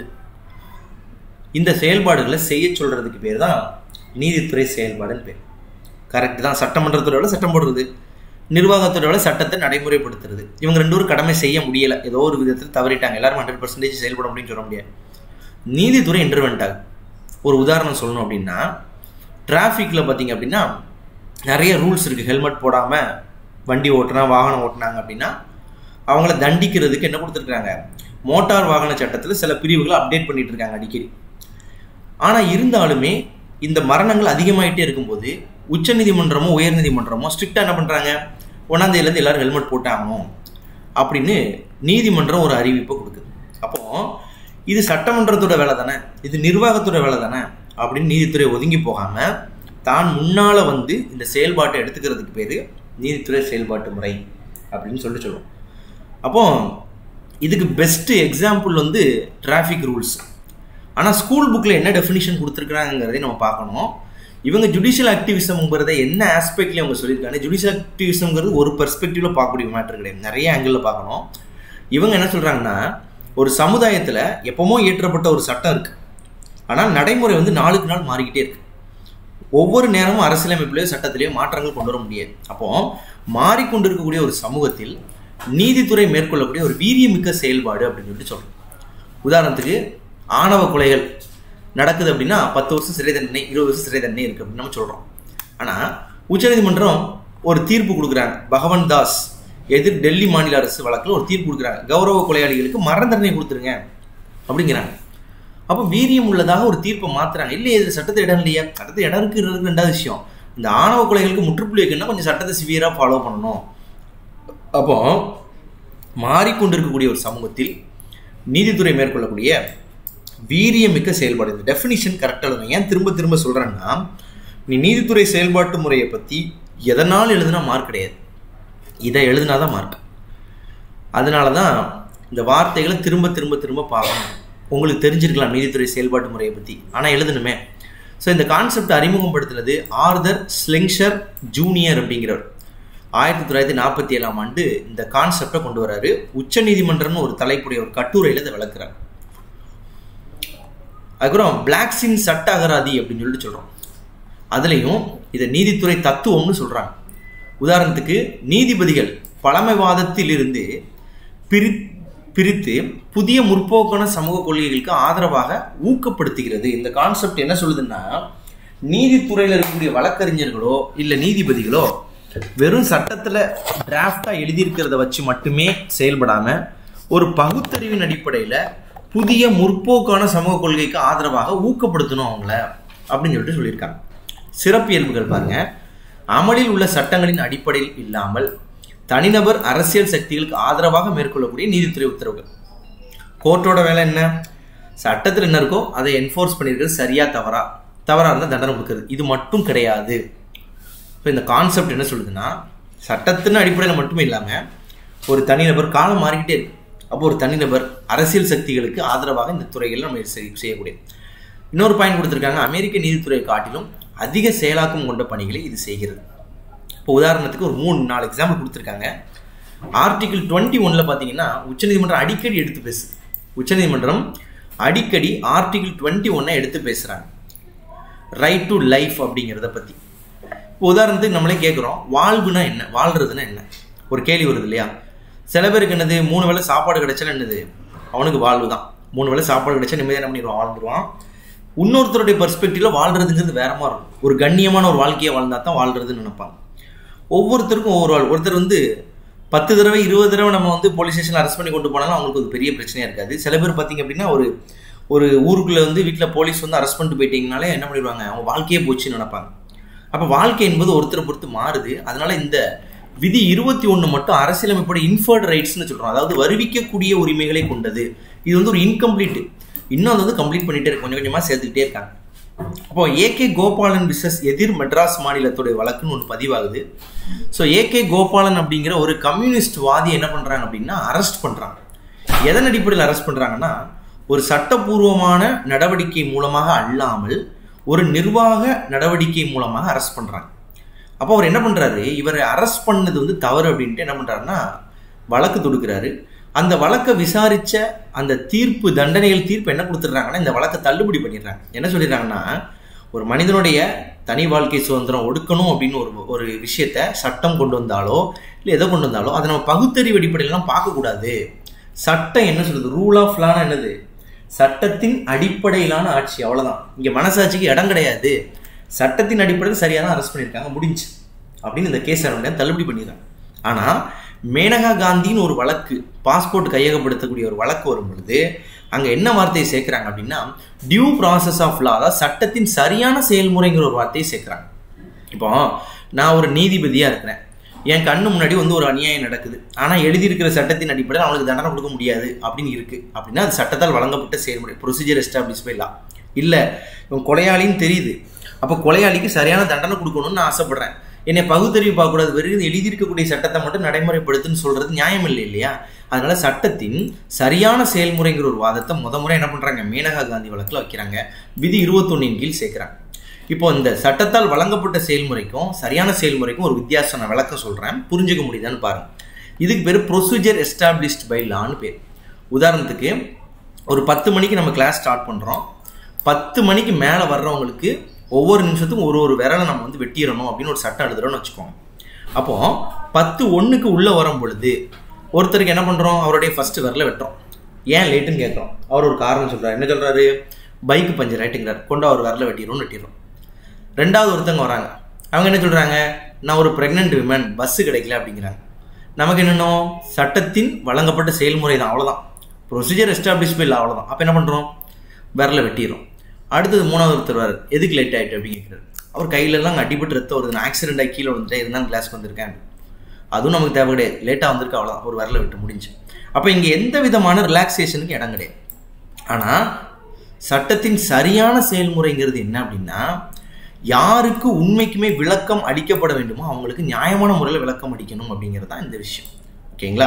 இந்த செயல்பாடுகளை செய்ய சொல்றதுக்கு பேர் தான் நீதித்துறை செயல்பாடுன்னு பேர் கரெக்ட் தான் சட்டமன்றத்தோட வேலை சட்டம் போடுறது நிர்வாகத்தோட வேலை சட்டத்தை நடைமுறைப்படுத்துறது இவங்க ரெண்டு பேரும் கடமை செய்ய முடியல ஏதோ ஒரு விதத்தில் தவறிட்டாங்க எல்லாரும் ஹண்ட்ரட் பர்சன்டேஜ் செயல்பட முடியும்னு சொல்ல முடியாது நீதித்துறை இன்டர்வெண்ட் ஆகும் ஒரு உதாரணம் சொல்லணும் அப்படின்னா டிராஃபிக்கில் பார்த்தீங்க அப்படின்னா நிறைய ரூல்ஸ் இருக்குது ஹெல்மெட் போடாமல் வண்டி ஓட்டுனா வாகனம் ஓட்டுனாங்க அப்படின்னா அவங்கள தண்டிக்கிறதுக்கு என்ன கொடுத்துருக்காங்க மோட்டார் வாகன சட்டத்தில் சில பிரிவுகளை அப்டேட் பண்ணிட்டு இருக்காங்க அடிக்கடி ஆனால் இருந்தாலுமே இந்த மரணங்கள் அதிகமாயிட்டே இருக்கும்போது உச்சநீதிமன்றமோ உயர்நீதிமன்றமோ ஸ்ட்ரிக்டாக என்ன பண்ணுறாங்க ஒன்றாந்தேதியிலேருந்து எல்லாரும் ஹெல்மெட் போட்டாகணும் அப்படின்னு நீதிமன்றம் ஒரு அறிவிப்பை கொடுக்குது அப்போ இது சட்டமன்றத்தோட வேலை தானே இது நிர்வாகத்தோட வேலை தானே அப்படின்னு நீதித்துறை ஒதுங்கி போகாமல் தான் முன்னால் வந்து இந்த செயல்பாட்டை எடுத்துக்கிறதுக்கு பேர் நீதித்துறை செயல்பாட்டு முறை அப்படின்னு சொல்லிட்டு சொல்லுவோம் அப்போ இதுக்கு பெஸ்ட்டு எக்ஸாம்பிள் வந்து டிராஃபிக் ரூல்ஸ் ஆனால் ஸ்கூல் புக்கில் என்ன டெஃபினிஷன் கொடுத்துருக்குறாங்கிறதை நம்ம பார்க்கணும் இவங்க ஜுடிஷியல் ஆக்டிவிசம்ங்கிறத என்ன ஆஸ்பெக்ட்ல அவங்க சொல்லியிருக்காங்க ஜுடிஷியல் ஆக்டிவிசம்ங்கிறது ஒரு பெர்ஸ்பெக்டிவ்ல பார்க்கக்கூடிய மேட்டர் கிடையாது நிறைய ஆங்கிளில் பார்க்கணும் இவங்க என்ன சொல்றாங்கன்னா ஒரு சமுதாயத்தில் எப்பவுமோ இயற்றப்பட்ட ஒரு சட்டம் இருக்கு ஆனால் நடைமுறை வந்து நாளுக்கு நாள் மாறிக்கிட்டே இருக்கு ஒவ்வொரு நேரமும் அரசியலமைப்பிலேயோ சட்டத்திலேயோ மாற்றங்கள் கொண்டு வர முடியாது அப்போ மாறிக்கொண்டிருக்கக்கூடிய ஒரு சமூகத்தில் நீதித்துறை மேற்கொள்ளக்கூடிய ஒரு வீரியமிக்க செயல்பாடு அப்படின்னு சொல்லிட்டு சொல்றோம் உதாரணத்துக்கு ஆணவ கொலைகள் நடக்குது அப்படின்னா பத்து வருஷம் சிறை தண்டனை இருபது வருஷம் சிறை தண்டனை இருக்கு அப்படின்னு நம்ம சொல்றோம் ஆனா உச்சநீதிமன்றம் ஒரு தீர்ப்பு கொடுக்குறாங்க பகவன் தாஸ் எதிர் டெல்லி மாநில அரசு வழக்கில் ஒரு தீர்ப்பு கொடுக்குறாங்க கௌரவ கொலையாளிகளுக்கு மரண தண்டனை கொடுத்துருங்க அப்படிங்கிறாங்க அப்போ வீரியம் உள்ளதாக ஒரு தீர்ப்பை மாத்துறாங்க இல்லையே இது சட்டத்தை இடம் இல்லையா சட்டத்தை இடம் இருக்கு ரெண்டாவது விஷயம் இந்த ஆணவ கொலைகளுக்கு முற்றுப்புள்ளி வைக்கணும்னா கொஞ்சம் சட்டத்தை சிவியரா ஃபாலோ பண்ணணும் அப்போ மாறிக்கொண்டிருக்கக்கூடிய ஒரு சமூகத்தில் நீதித்துறை மேற்கொள்ளக்கூடிய வீரியமிக்க செயல்பாடு இந்த டெஃபினிஷன் கரெக்டாக எழுதுங்க ஏன் திரும்ப திரும்ப சொல்கிறேன்னா நீ நீதித்துறை செயல்பாட்டு முறையை பற்றி எதனால் எழுதுனா மார்க் கிடையாது இதை எழுதுனா தான் மார்க் அதனால தான் இந்த வார்த்தைகளை திரும்ப திரும்ப திரும்ப பார்க்கணும் உங்களுக்கு தெரிஞ்சிருக்கலாம் நீதித்துறை செயல்பாட்டு முறையை பற்றி ஆனால் எழுதணுமே ஸோ இந்த கான்செப்ட் அறிமுகப்படுத்தினது ஆர்தர் ஸ்லிங்ஷர் ஜூனியர் அப்படிங்கிறவர் ஆயிரத்தி தொள்ளாயிரத்தி நாற்பத்தி ஏழாம் ஆண்டு இந்த கான்செப்டை கொண்டு வராரு உச்ச நீதிமன்றம்னு ஒரு தலைப்புடைய ஒரு கட்டுரையில் இதை விளக்குறாரு அதுக்கப்புறம் பிளாக்ஸின் சட்ட அகராதி அப்படின்னு சொல்லிட்டு சொல்கிறோம் அதுலேயும் இதை நீதித்துறை தத்துவம்னு சொல்கிறாங்க உதாரணத்துக்கு நீதிபதிகள் பழமைவாதத்தில் இருந்து பிரி பிரித்து புதிய முற்போக்கான சமூக கொள்கைகளுக்கு ஆதரவாக ஊக்கப்படுத்துகிறது இந்த கான்செப்ட் என்ன சொல்லுதுன்னா நீதித்துறையில் இருக்கக்கூடிய வழக்கறிஞர்களோ இல்லை நீதிபதிகளோ வெறும் சட்டத்தில் டிராஃப்டாக எழுதியிருக்கிறத வச்சு மட்டுமே செயல்படாமல் ஒரு பகுத்தறிவின் அடிப்படையில் புதிய முற்போக்கான சமூக கொள்கைக்கு ஆதரவாக ஊக்கப்படுத்தணும் அவங்கள அப்படின்னு சொல்லிட்டு சொல்லியிருக்காங்க சிறப்பியல்புகள் பாருங்க அமலில் உள்ள சட்டங்களின் அடிப்படையில் இல்லாமல் தனிநபர் அரசியல் சக்திகளுக்கு ஆதரவாக மேற்கொள்ளக்கூடிய நீதித்துறை உத்தரவுகள் கோர்ட்டோட வேலை என்ன சட்டத்தில் என்ன இருக்கோ அதை என்ஃபோர்ஸ் பண்ணியிருக்கிறது சரியா தவறா தவறா இருந்தால் தண்டனை கொடுக்குறது இது மட்டும் கிடையாது இப்போ இந்த கான்செப்ட் என்ன சொல்லுதுன்னா சட்டத்தின் அடிப்படையில் மட்டுமே இல்லாமல் ஒரு தனிநபர் காலம் மாறிக்கிட்டே இருக்கு அப்போ ஒரு தனிநபர் அரசியல் சக்திகளுக்கு ஆதரவாக இந்த துறைகளில் நம்ம செய்யக்கூடிய இன்னொரு பாயிண்ட் கொடுத்துருக்காங்க அமெரிக்க நீதித்துறையை காட்டிலும் அதிக செயலாக்கம் கொண்ட பணிகளை இது செய்கிறது இப்போ உதாரணத்துக்கு ஒரு மூணு நாலு எக்ஸாம்பிள் கொடுத்துருக்காங்க ஆர்டிகிள் டுவெண்ட்டி ஒன்ல பார்த்தீங்கன்னா உச்சநீதிமன்றம் அடிக்கடி எடுத்து பேசுது உச்சநீதிமன்றம் அடிக்கடி ஆர்டிகிள் டுவெண்ட்டி ஒன்னை எடுத்து பேசுகிறாங்க ரைட் டு லைஃப் அப்படிங்கிறத பற்றி இப்போ உதாரணத்துக்கு நம்மளே கேட்குறோம் வாழ்வுனா என்ன வாழ்றதுன்னா என்ன ஒரு கேள்வி வருது இல்லையா சில பேருக்கு என்னது மூணு வேளை சாப்பாடு கிடைச்சா என்னது அவனுக்கு வாழ்வு தான் மூணு வேளை சாப்பாடு கிடைச்சா நிம்மதியாக என்ன பண்ணிடுவான் வாழ்ந்துருவான் இன்னொருத்தருடைய பெர்ஸ்பெக்டிவ்ல வாழ்றதுங்கிறது வேற மாதிரி இருக்கும் ஒரு கண்ணியமான ஒரு வாழ்க்கையை வாழ்ந்தா தான் வாழ்றதுன்னு நினைப்பாங்க ஒவ்வொருத்தருக்கும் ஒவ்வொரு வாழ் ஒருத்தர் வந்து பத்து தடவை இருபது தடவை நம்ம வந்து போலீஸ் ஸ்டேஷன் அரெஸ்ட் பண்ணி கொண்டு போனாலும் அவங்களுக்கு ஒரு பெரிய பிரச்சனையா இருக்காது சில பேர் பார்த்தீங்க அப்படின்னா ஒரு ஒரு ஊருக்குள்ள வந்து வீட்டில் போலீஸ் வந்து அரெஸ்ட் பண்ணிட்டு போயிட்டீங்கனாலே என்ன பண்ணிடுவாங்க அவங்க வாழ்க்கையே போச்சுன்னு நினைப்பாங்க அப்போ வாழ்க்கை என்பது ஒருத்தரை பொறுத்து மாறுது அதனால இந்த விதி இருபத்தி ஒன்று மட்டும் அரசியலமைப்போட இன்ஃபர்ட் ரைட்ஸ்னு சொல்கிறோம் அதாவது வருவிக்கக்கூடிய உரிமைகளை கொண்டது இது வந்து ஒரு இன்கம்ப்ளீட் இன்னும் அது வந்து கம்ப்ளீட் பண்ணிட்டே இருக்கு கொஞ்சம் கொஞ்சமாக சேர்த்துக்கிட்டே இருக்காங்க அப்போ ஏகே கோபாலன் விசஸ் எதிர் மெட்ராஸ் மாநிலத்துடைய வழக்குன்னு ஒன்று பதிவாகுது ஸோ ஏகே கோபாலன் அப்படிங்கிற ஒரு கம்யூனிஸ்ட் வாதி என்ன பண்ணுறாங்க அப்படின்னா அரெஸ்ட் பண்ணுறாங்க எதன் அடிப்படையில் அரெஸ்ட் பண்ணுறாங்கன்னா ஒரு சட்டப்பூர்வமான நடவடிக்கை மூலமாக அல்லாமல் ஒரு நிர்வாக நடவடிக்கை மூலமாக அரெஸ்ட் பண்ணுறாங்க அப்போ அவர் என்ன பண்ணுறாரு இவரை அரெஸ்ட் பண்ணது வந்து தவறு அப்படின்ட்டு என்ன பண்ணுறாருன்னா வழக்கு தொடுக்கிறாரு அந்த வழக்கை விசாரித்த அந்த தீர்ப்பு தண்டனைகள் தீர்ப்பு என்ன கொடுத்துட்றாங்கன்னா இந்த வழக்கை தள்ளுபடி பண்ணிடுறாங்க என்ன சொல்லிடுறாங்கன்னா ஒரு மனிதனுடைய தனி வாழ்க்கை சுதந்திரம் ஒடுக்கணும் அப்படின்னு ஒரு ஒரு விஷயத்த சட்டம் கொண்டு வந்தாலோ இல்லை எதை கொண்டு வந்தாலோ அதை நம்ம பகுத்தறிவு அடிப்படையிலாம் பார்க்கக்கூடாது சட்டம் என்ன சொல்லுது ரூல் ஆஃப் லானா என்னது சட்டத்தின் அடிப்படையிலான ஆட்சி அவ்வளோதான் இங்கே மனசாட்சிக்கு இடம் கிடையாது சட்டத்தின் அடிப்படையில் சரியாக தான் அரெஸ்ட் பண்ணியிருக்காங்க முடிஞ்சு அப்படின்னு இந்த கேஸ் தள்ளுபடி பண்ணிடுறாங்க ஆனால் மேனகா காந்தின்னு ஒரு வழக்கு பாஸ்போர்ட் கையகப்படுத்தக்கூடிய ஒரு வழக்கு வரும் பொழுது அங்கே என்ன வார்த்தையை சேர்க்குறாங்க அப்படின்னா டியூ ப்ராசஸ் ஆஃப் லா அதாவது சட்டத்தின் சரியான செயல்முறைங்கிற ஒரு வார்த்தையை சேர்க்குறாங்க இப்போ நான் ஒரு நீதிபதியாக இருக்கிறேன் என் கண்ணு முன்னாடி வந்து ஒரு அநியாயம் நடக்குது ஆனால் எழுதியிருக்கிற சட்டத்தின் அடிப்படையில் அவனுக்கு தண்டனை கொடுக்க முடியாது அப்படின்னு இருக்கு அப்படின்னா அது சட்டத்தால் வழங்கப்பட்ட செயல்முறை ப்ரொசீஜர் எஸ்டாப்ளிஷ் பை லா இல்லை இவன் கொலையாளின்னு தெரியுது அப்போ கொலையாளிக்கு சரியான தண்டனை கொடுக்கணும்னு நான் ஆசைப்படுறேன் என்னை பகுத்தறிவு பார்க்கக்கூடாது வெறும் எழுதியிருக்கக்கூடிய சட்டத்தை மட்டும் நடைமுறைப்படுத்துன்னு சொல்றது நியாயம் இல்லை இல்லையா அதனால சட்டத்தின் சரியான செயல்முறைங்கிற ஒரு வாதத்தை முத முறை என்ன பண்றாங்க மேனகா காந்தி வழக்கில் வைக்கிறாங்க விதி இருபத்தொன்னின் கீழ் சேர்க்கிறாங்க இப்போ இந்த சட்டத்தால் வழங்கப்பட்ட செயல்முறைக்கும் சரியான செயல்முறைக்கும் ஒரு வித்தியாசம் நான் விளக்கம் சொல்கிறேன் புரிஞ்சுக்க முடியுதான்னு பாருங்க இதுக்கு பேர் ப்ரொசீஜர் எஸ்டாப்ளிஷ்ட் பை லான்னு பேர் உதாரணத்துக்கு ஒரு பத்து மணிக்கு நம்ம கிளாஸ் ஸ்டார்ட் பண்ணுறோம் பத்து மணிக்கு மேலே வர்றவங்களுக்கு ஒவ்வொரு நிமிஷத்துக்கும் ஒரு ஒரு விரலை நம்ம வந்து வெட்டிடணும் அப்படின்னு ஒரு சட்டம் எழுதுறோம்னு வச்சுக்கோங்க அப்போ பத்து ஒன்றுக்கு உள்ளே வரும் பொழுது ஒருத்தருக்கு என்ன பண்ணுறோம் அவருடைய ஃபர்ஸ்ட் விரலை வெட்டுறோம் ஏன் லேட்டுன்னு கேட்குறோம் அவர் ஒரு காரணம் சொல்கிறார் என்ன சொல்கிறாரு பைக்கு பஞ்சர் ஆயிட்டுங்கிறார் கொண்டு அவர் விரலை வெட்டிடும்னு வெட்டிடுறோம் ரெண்டாவது ஒருத்தவங்க வராங்க அவங்க என்ன சொல்கிறாங்க நான் ஒரு ப்ரெக்னென்ட் விமன் பஸ்ஸு கிடைக்கல அப்படிங்கிறாங்க நமக்கு என்னென்னோ சட்டத்தின் வழங்கப்பட்ட செயல்முறை தான் அவ்வளோதான் ப்ரொசீஜர் எஸ்டாப்ளிஷ் இல்லை அவ்வளோதான் அப்போ என்ன பண்ணுறோம் விரலை வெட்டிடுறோம் அடுத்தது மூணாவது ஒருத்தர் வரார் எதுக்கு லேட் ஆகிட்டு அப்படின்னு கேட்குறாரு அவர் கையிலலாம் அடிபட்டு ரத்தம் வருது நான் ஆக்சிடென்ட் ஆகி கீழே வந்துட்டேன் இருந்தாலும் கிளாஸ்க்கு வந்திருக்கேன் அதுவும் நமக்கு தேவை கிடையாது லேட்டாக வந்திருக்கு அவ்வளோதான் ஒரு விரலை விட்டு முடிஞ்சு அப்போ இங்கே எந்த விதமான ரிலாக்ஸேஷனுக்கு இடம் கிடையாது ஆனால் சட்டத்தின் சரியான செயல்முறைங்கிறது என்ன அப்படின்னா யாருக்கு உண்மைக்குமே விளக்கம் அளிக்கப்பட வேண்டுமோ அவங்களுக்கு நியாயமான முறையில் விளக்கம் அளிக்கணும் அப்படிங்கிறது தான் இந்த விஷயம் ஓகேங்களா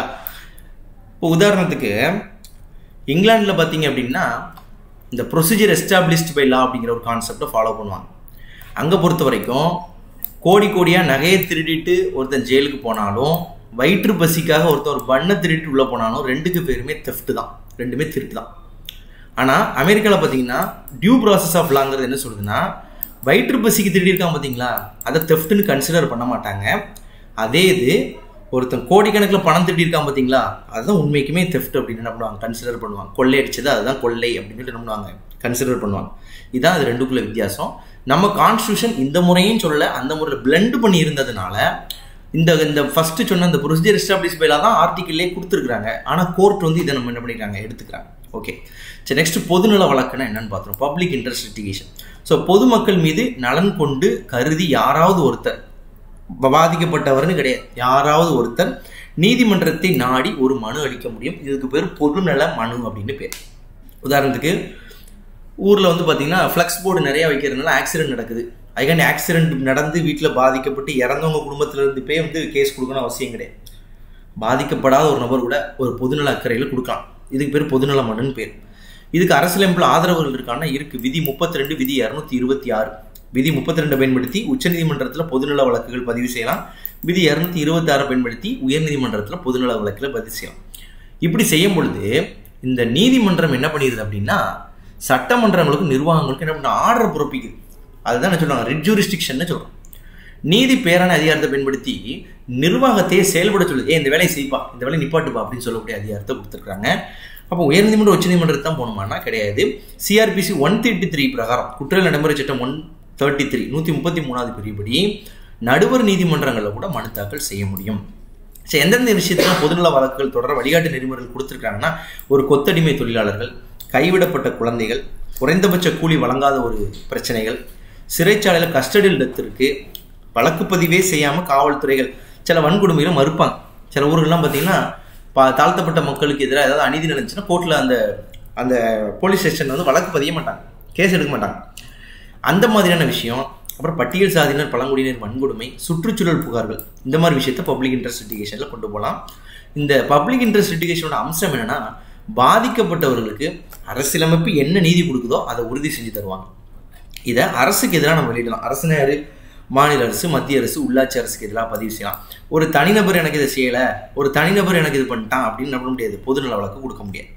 இப்போ உதாரணத்துக்கு இங்கிலாண்டில் பார்த்தீங்க அப்படின்னா இந்த ப்ரொசீஜர் எஸ்டாப்ளிஷ்ட் பை லா அப்படிங்கிற ஒரு கான்செப்டை ஃபாலோ பண்ணுவாங்க அங்கே பொறுத்த வரைக்கும் கோடி கோடியாக நகையை திருடிட்டு ஒருத்தன் ஜெயிலுக்கு போனாலும் வயிற்று பசிக்காக ஒருத்தன் ஒரு பண்ணை திருடிட்டு உள்ளே போனாலும் ரெண்டுக்கு பேருமே தெஃப்ட் தான் ரெண்டுமே திருட்டு தான் ஆனால் அமெரிக்காவில் பார்த்தீங்கன்னா டியூ ப்ராசஸ் ஆஃப் லாங்கிறது என்ன சொல்லுதுன்னா வயிற்று பசிக்கு திருடியிருக்கான் பார்த்தீங்களா அதை தெஃப்ட்னு கன்சிடர் பண்ண மாட்டாங்க அதே இது ஒருத்தன் கோடிக்கணக்கில் பணம் திருடியிருக்கான் பார்த்தீங்களா அதுதான் உண்மைக்குமே தெஃப்ட் அப்படின்னு என்ன பண்ணுவாங்க கன்சிடர் பண்ணுவாங்க கொள்ளை அடிச்சது அதுதான் கொள்ளை அப்படின்னு சொல்லிட்டு என்ன பண்ணுவாங்க கன்சிடர் பண்ணுவாங்க இதான் அது ரெண்டுக்குள்ள வித்தியாசம் நம்ம கான்ஸ்டியூஷன் இந்த முறையும் சொல்ல அந்த முறையில் பிளெண்ட் பண்ணி இருந்ததுனால இந்த இந்த ஃபர்ஸ்ட் சொன்ன இந்த ப்ரொசீஜர் எஸ்டாப்ளிஷ் பைலா தான் ஆர்டிக்கிள்லேயே கொடுத்துருக்காங்க ஆனால் கோர்ட் வந்து இதை நம்ம என்ன பண்ணிக்கிறாங்க எடுத்துக்கிறாங்க ஓகே சரி நெக்ஸ்ட் பொதுநல வழக்குன்னா என்னன்னு பார்த்துரும் பப்ளிக் இன்ட்ரெஸ்ட் லிட்டிகேஷன் ஸோ பொதுமக்கள் மீது நலன் கொண்டு கருதி யாராவது ஒருத்தர் பாதிக்கப்பட்டவர்னு கிடையாது யாராவது ஒருத்தர் நீதிமன்றத்தை நாடி ஒரு மனு அளிக்க முடியும் இதுக்கு பேர் பொதுநல மனு அப்படின்னு பேர் உதாரணத்துக்கு ஊரில் வந்து பார்த்தீங்கன்னா ஃப்ளக்ஸ் போர்டு நிறைய வைக்கிறதுனால ஆக்சிடென்ட் நடக்குது அதுக்காண்டி ஆக்சிடென்ட் நடந்து வீட்டில் பாதிக்கப்பட்டு இறந்தவங்க குடும்பத்தில் இருந்து போய் வந்து கேஸ் கொடுக்கணும் அவசியம் கிடையாது பாதிக்கப்படாத ஒரு நபர் கூட ஒரு பொதுநல அக்கறையில் கொடுக்கலாம் இதுக்கு பேர் பொதுநல மனுன்னு பேர் இதுக்கு அரசியலமைப்பில் ஆதரவுகள் இருக்கான்னா இருக்கு விதி முப்பத்தி ரெண்டு விதி இரநூத்தி இருபத்தி ஆறு விதி முப்பத்தி ரெண்டு பயன்படுத்தி உச்சநீதிமன்றத்தில் பொதுநல வழக்குகள் பதிவு செய்யலாம் விதி இரநூத்தி இருபத்தி ஆறு பயன்படுத்தி உயர்நீதிமன்றத்தில் பொதுநல வழக்கில் பதிவு செய்யலாம் இப்படி செய்யும் பொழுது இந்த நீதிமன்றம் என்ன பண்ணிடுது அப்படின்னா சட்டமன்றங்களுக்கு நிர்வாகங்களுக்கு என்ன பண்ண ஆர்டர் பிறப்பிக்குது அதுதான் என்ன சொல்லுவாங்க ரிஜூரிஸ்டிக்ஷன் சொல்கிறோம் நீதி பேரான அதிகாரத்தை பயன்படுத்தி நிர்வாகத்தையே செயல்பட சொல்லுது ஏன் இந்த வேலையை செய்ப்பா இந்த வேலையை நிப்பாட்டுப்பா அப்படின்னு சொல்லக்கூடிய அதிகாரத்தை கொடுத்துருக்காங்க அப்போ உயர்நீதிமன்ற உச்சநீதிமன்றத்தை தான் போகணுமானா கிடையாது சிஆர்பிசி ஒன் தேர்ட்டி த்ரீ பிரகாரம் குற்ற நடைமுறை சட்டம் ஒன் தேர்ட்டி த்ரீ நூற்றி முப்பத்தி மூணாவது பிரிவுபடி நடுவர் நீதிமன்றங்களில் கூட மனு தாக்கல் செய்ய முடியும் சரி எந்தெந்த விஷயத்துலாம் பொதுநல வழக்குகள் தொடர வழிகாட்டு நெறிமுறைகள் கொடுத்துருக்காங்கன்னா ஒரு கொத்தடிமை தொழிலாளர்கள் கைவிடப்பட்ட குழந்தைகள் குறைந்தபட்ச கூலி வழங்காத ஒரு பிரச்சனைகள் சிறைச்சாலையில் கஸ்டடியில் டெத் இருக்கு வழக்குப்பதிவே செய்யாமல் காவல்துறைகள் சில வன்கொடுமைகளும் மறுப்பாங்க சில ஊர்கள்லாம் பார்த்தீங்கன்னா பா தாழ்த்தப்பட்ட மக்களுக்கு எதிராக ஏதாவது அநீதி நடந்துச்சுன்னா கோர்ட்டில் அந்த அந்த போலீஸ் ஸ்டேஷன் வந்து வழக்கு பதிய மாட்டாங்க கேஸ் எடுக்க மாட்டாங்க அந்த மாதிரியான விஷயம் அப்புறம் பட்டியல் சாதியினர் பழங்குடியினர் வன்கொடுமை சுற்றுச்சூழல் புகார்கள் இந்த மாதிரி விஷயத்த பப்ளிக் இன்ட்ரெஸ்ட் லிட்டிகேஷனில் கொண்டு போகலாம் இந்த பப்ளிக் இன்ட்ரெஸ்ட் லிட்டிகேஷனோட அம்சம் என்னன்னா பாதிக்கப்பட்டவர்களுக்கு அரசியலமைப்பு என்ன நீதி கொடுக்குதோ அதை உறுதி செஞ்சு தருவாங்க இதை அரசுக்கு எதிராக நம்ம வெளியிடலாம் அரசு யாரு மாநில அரசு மத்திய அரசு உள்ளாட்சி அரசுக்கு எதிராக பதிவு செய்யலாம் ஒரு தனிநபர் எனக்கு இதை செய்யலை ஒரு தனிநபர் எனக்கு இது பண்ணிட்டான் அப்படின்னு நம்ப முடியாது பொதுநல வழக்கு கொடுக்க முடியாது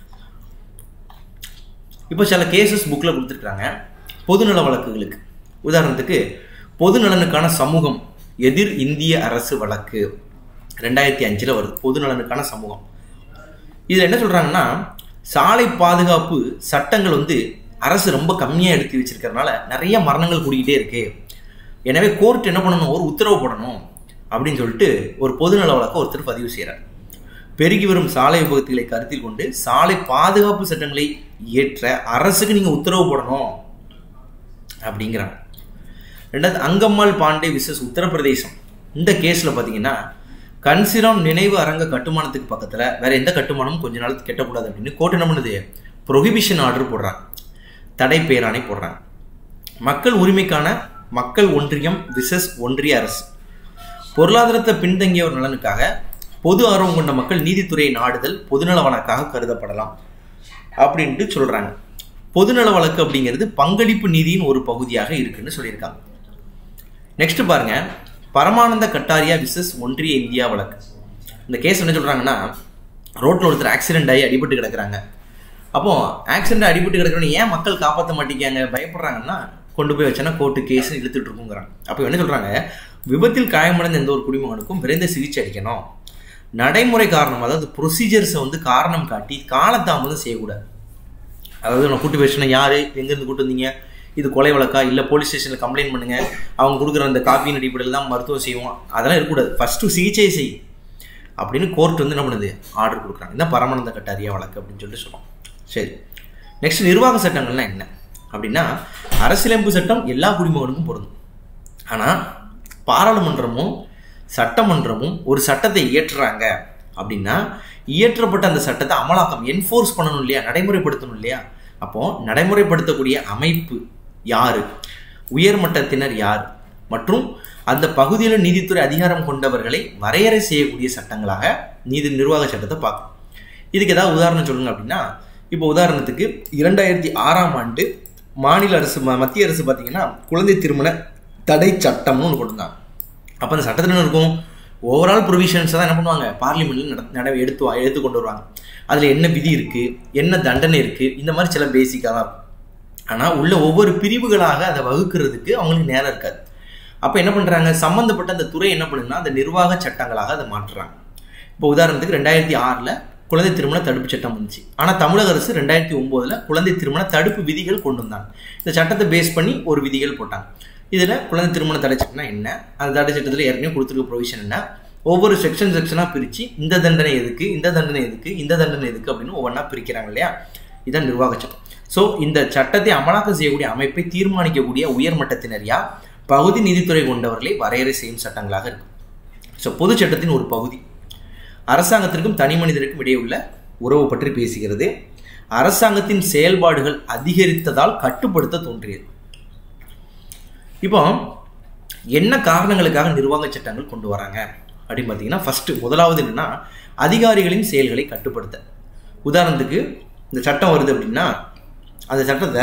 இப்போ சில கேசஸ் புக்கில் கொடுத்துருக்காங்க பொதுநல வழக்குகளுக்கு உதாரணத்துக்கு பொதுநலனுக்கான சமூகம் எதிர் இந்திய அரசு வழக்கு ரெண்டாயிரத்தி அஞ்சில் வருது பொதுநலனுக்கான சமூகம் இதில் என்ன சொல்கிறாங்கன்னா சாலை பாதுகாப்பு சட்டங்கள் வந்து அரசு ரொம்ப கம்மியாக எடுத்து வச்சிருக்கிறதுனால நிறைய மரணங்கள் கூடிக்கிட்டே இருக்கு எனவே கோர்ட் என்ன பண்ணணும் ஒரு உத்தரவு போடணும் அப்படின்னு சொல்லிட்டு ஒரு பொதுநல வழக்க ஒருத்தர் பதிவு செய்கிறார் பெருகி வரும் சாலை விபத்துகளை கருத்தில் கொண்டு சாலை பாதுகாப்பு சட்டங்களை இயற்ற அரசுக்கு நீங்கள் உத்தரவு போடணும் அப்படிங்கிறாங்க ரெண்டாவது அங்கம்மாள் பாண்டே விசஸ் உத்தரப்பிரதேசம் இந்த கேஸில் பார்த்தீங்கன்னா கன்சிராம் நினைவு அரங்க கட்டுமானத்துக்கு பக்கத்தில் வேற எந்த கட்டுமானமும் கொஞ்ச நாளுக்கு கெட்டக்கூடாது அப்படின்னு கோர்ட் என்ன பண்ணுது ப்ரொஹிபிஷன் ஆர்டர் போடுறாங்க தடை பேராணை போடுறாங்க மக்கள் உரிமைக்கான மக்கள் ஒன்றியம் விசஸ் ஒன்றிய அரசு பொருளாதாரத்தை பின்தங்கியவர் நலனுக்காக பொது ஆர்வம் கொண்ட மக்கள் நீதித்துறையை நாடுதல் பொதுநல வழக்காக கருதப்படலாம் அப்படின்ட்டு சொல்றாங்க பொதுநல வழக்கு அப்படிங்கிறது பங்களிப்பு நீதியின் ஒரு பகுதியாக இருக்குன்னு சொல்லியிருக்காங்க நெக்ஸ்ட் பாருங்க பரமானந்த கட்டாரியா விசஸ் ஒன்றிய இந்தியா வழக்கு இந்த கேஸ் என்ன சொல்றாங்கன்னா ரோட்ல ஒருத்தர் ஆக்சிடென்ட் ஆகி அடிபட்டு கிடக்குறாங்க அப்போ ஆக்சிடென்ட் அடிபட்டு கிடக்குறவங்க ஏன் மக்கள் காப்பாற்ற மாட்டேங்காங்க பயப்படுறாங்கன்னா கொண்டு போய் வச்சனா கோர்ட்டு கேஸ் இழுத்துட்டு இருக்குங்கிறாங்க அப்போ என்ன சொல்றாங்க விபத்தில் காயமடைந்த எந்த ஒரு குடிமகனுக்கும் விரைந்த சிகிச்சை அளிக்கணும் நடைமுறை காரணம் அதாவது ப்ரொசீஜர்ஸை வந்து காரணம் காட்டி காலதாமதம் செய்யக்கூடாது அதாவது நான் கூட்டு பேசினா யாரு எங்கேருந்து கூட்டு வந்தீங்க இது கொலை வழக்கா இல்லை போலீஸ் ஸ்டேஷனில் கம்ப்ளைண்ட் பண்ணுங்க அவங்க கொடுக்குற அந்த காப்பியின் அடிப்படையில் தான் மருத்துவம் செய்வோம் அதெல்லாம் இருக்கக்கூடாது ஃபஸ்ட்டு சிகிச்சை செய் அப்படின்னு கோர்ட் வந்து என்ன பண்ணுது ஆர்டர் கொடுக்குறாங்க இந்த பரமானந்த கட்டாரியா வழக்கு அப்படின்னு சொல்லிட்டு சொல்லுவோம் சரி நெக்ஸ்ட் நிர்வாக சட்டங்கள்லாம் என்ன அப்படின்னா அரசியலமைப்பு சட்டம் எல்லா குடிமகனுக்கும் பொருந்தும் ஆனால் பாராளுமன்றமும் சட்டமன்றமும் ஒரு சட்டத்தை இயற்றுறாங்க அப்படின்னா இயற்றப்பட்ட அந்த சட்டத்தை அமலாக்கம் என்ஃபோர்ஸ் பண்ணணும் இல்லையா நடைமுறைப்படுத்தணும் இல்லையா அப்போ நடைமுறைப்படுத்தக்கூடிய அமைப்பு யாரு உயர்மட்டத்தினர் யார் மற்றும் அந்த பகுதியில் நீதித்துறை அதிகாரம் கொண்டவர்களை வரையறை செய்யக்கூடிய சட்டங்களாக நீதி நிர்வாக சட்டத்தை பார்க்கணும் இதுக்கு ஏதாவது உதாரணம் சொல்லுங்க அப்படின்னா இப்போ உதாரணத்துக்கு இரண்டாயிரத்தி ஆறாம் ஆண்டு மாநில அரசு மத்திய அரசு பார்த்தீங்கன்னா குழந்தை திருமண தடை சட்டம்னு ஒன்று கொண்டு வந்தாங்க அப்போ அந்த சட்டத்தில் என்ன இருக்கும் ஓவரால் ப்ரொவிஷன்ஸ் தான் என்ன பண்ணுவாங்க பார்லிமெண்ட்டில் நட நட எடுத்து எடுத்து கொண்டு வருவாங்க அதில் என்ன விதி இருக்குது என்ன தண்டனை இருக்குது இந்த மாதிரி சில பேசிக்காக தான் இருக்கும் ஆனால் உள்ள ஒவ்வொரு பிரிவுகளாக அதை வகுக்கிறதுக்கு அவங்களுக்கு நேரம் இருக்காது அப்போ என்ன பண்ணுறாங்க சம்மந்தப்பட்ட அந்த துறை என்ன பண்ணுன்னா அந்த நிர்வாக சட்டங்களாக அதை மாற்றுறாங்க இப்போ உதாரணத்துக்கு ரெண்டாயிரத்தி ஆறில் குழந்தை திருமண தடுப்பு சட்டம் வந்துச்சு ஆனால் தமிழக அரசு ரெண்டாயிரத்தி ஒம்போதில் குழந்தை திருமண தடுப்பு விதிகள் கொண்டு வந்தாங்க இந்த சட்டத்தை பேஸ் பண்ணி ஒரு விதிகள் போட்டாங்க இதில் குழந்தை திருமண தடை சட்டம்னா என்ன அந்த தடை சட்டத்தில் ஏற்கனவே கொடுத்துருக்க ப்ரொவிஷன் என்ன ஒவ்வொரு செக்ஷன் செக்ஷனாக பிரித்து இந்த தண்டனை எதுக்கு இந்த தண்டனை எதுக்கு இந்த தண்டனை எதுக்கு அப்படின்னு ஒவ்வொன்றா பிரிக்கிறாங்க இல்லையா இதுதான் நிர்வாக சட்டம் ஸோ இந்த சட்டத்தை அமலாக்கம் செய்யக்கூடிய அமைப்பை தீர்மானிக்கக்கூடிய உயர்மட்டத்தினர் யார் பகுதி நீதித்துறை கொண்டவர்களை வரையறை செய்யும் சட்டங்களாக இருக்கு ஸோ பொது சட்டத்தின் ஒரு பகுதி அரசாங்கத்திற்கும் தனி மனிதருக்கும் இடையே உள்ள உறவு பற்றி பேசுகிறது அரசாங்கத்தின் செயல்பாடுகள் அதிகரித்ததால் கட்டுப்படுத்த தோன்றியது இப்போ என்ன காரணங்களுக்காக நிர்வாக சட்டங்கள் கொண்டு வராங்க அப்படின்னு பார்த்தீங்கன்னா ஃபர்ஸ்ட் முதலாவது என்னன்னா அதிகாரிகளின் செயல்களை கட்டுப்படுத்த உதாரணத்துக்கு இந்த சட்டம் வருது அப்படின்னா அந்த சட்டத்தை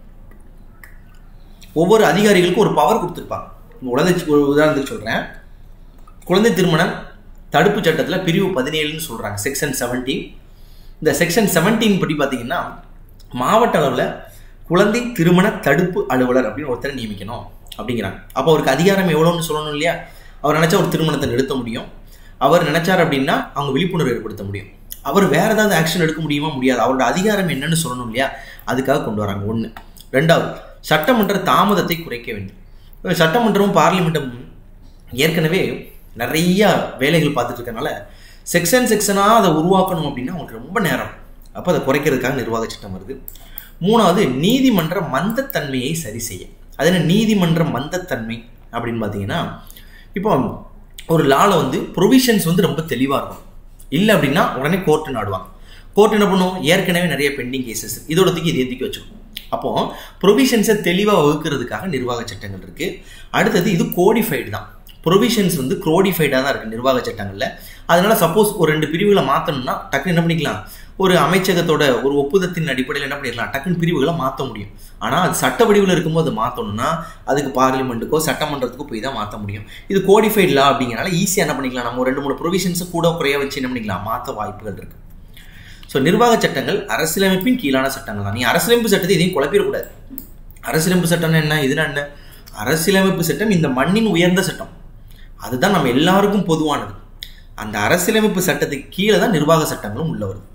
ஒவ்வொரு அதிகாரிகளுக்கும் ஒரு பவர் கொடுத்துருப்பாங்க குழந்தை ஒரு உதாரணத்துக்கு சொல்கிறேன் குழந்தை திருமணம் தடுப்பு சட்டத்தில் பிரிவு பதினேழுன்னு சொல்கிறாங்க செக்ஷன் செவன்டீன் இந்த செக்ஷன் செவன்டீன் படி பார்த்தீங்கன்னா மாவட்ட அளவில் குழந்தை திருமண தடுப்பு அலுவலர் அப்படின்னு ஒருத்தரை நியமிக்கணும் அப்படிங்கிறாங்க அப்போ அவருக்கு அதிகாரம் எவ்வளோன்னு சொல்லணும் இல்லையா அவர் நினச்சா ஒரு திருமணத்தை நிறுத்த முடியும் அவர் நினைச்சார் அப்படின்னா அவங்க விழிப்புணர்வு ஏற்படுத்த முடியும் அவர் வேற ஏதாவது ஆக்ஷன் எடுக்க முடியுமா முடியாது அவரோட அதிகாரம் என்னன்னு சொல்லணும் இல்லையா அதுக்காக கொண்டு வராங்க ஒன்று ரெண்டாவது சட்டமன்ற தாமதத்தை குறைக்க வேண்டும் சட்டமன்றமும் பார்லிமெண்ட்டும் ஏற்கனவே நிறைய வேலைகள் பார்த்துட்டு இருக்கனால செக்ஷன் செக்ஷனாக அதை உருவாக்கணும் அப்படின்னா அவங்களுக்கு ரொம்ப நேரம் அப்போ அதை குறைக்கிறதுக்காக நிர்வாக சட்டம் வருது மூணாவது நீதிமன்ற மந்தத்தன்மையை சரி செய்ய அது என்ன நீதிமன்ற மந்தத்தன்மை அப்படின்னு பார்த்தீங்கன்னா இப்போ ஒரு லாவில் வந்து ப்ரொவிஷன்ஸ் வந்து ரொம்ப தெளிவாக இருக்கும் இல்லை அப்படின்னா உடனே கோர்ட்டு நாடுவாங்க கோர்ட் என்ன பண்ணும் ஏற்கனவே நிறைய பெண்டிங் கேசஸ் இதோட தூக்கி இது ஏற்றிக்கி வச்சுக்கணும் அப்போ ப்ரொவிஷன்ஸை தெளிவாக வகுக்கிறதுக்காக நிர்வாக சட்டங்கள் இருக்கு அடுத்தது இது கோடிஃபைடு தான் ப்ரொவிஷன்ஸ் வந்து குரோடிஃபைடாக தான் இருக்குது நிர்வாக சட்டங்களில் அதனால சப்போஸ் ஒரு ரெண்டு பிரிவுகளை மாற்றணும்னா டக்குன்னு என்ன பண்ணிக்கலாம் ஒரு அமைச்சகத்தோட ஒரு ஒப்புதத்தின் அடிப்படையில் என்ன பண்ணிடலாம் டக்குன்னு பிரிவுகளை மாற்ற முடியும் ஆனால் அது சட்ட வடிவில் இருக்கும்போது அதை மாற்றணும்னா அதுக்கு பார்லிமெண்ட்டுக்கோ சட்டமன்றத்துக்கோ போய் தான் மாற்ற முடியும் இது கோடிஃபைட் லா அப்படிங்கிறனால ஈஸியாக என்ன பண்ணிக்கலாம் நம்ம ஒரு ரெண்டு மூணு ப்ரொவிஷன்ஸை கூட குறைய வச்சு என்ன பண்ணிக்கலாம் மாற்ற வாய்ப்புகள் இருக்குது ஸோ நிர்வாக சட்டங்கள் அரசியலமைப்பின் கீழான சட்டங்கள் தான் நீ அரசியலமைப்பு சட்டத்தை இதையும் குழப்பிடக்கூடாது அரசியலமைப்பு சட்டம்னா என்ன இதுனா என்ன அரசியலமைப்பு சட்டம் இந்த மண்ணின் உயர்ந்த சட்டம் அதுதான் நம்ம எல்லாருக்கும் பொதுவானது அந்த அரசியலமைப்பு சட்டத்துக்கு கீழே தான் நிர்வாக சட்டங்களும் உள்ள வருது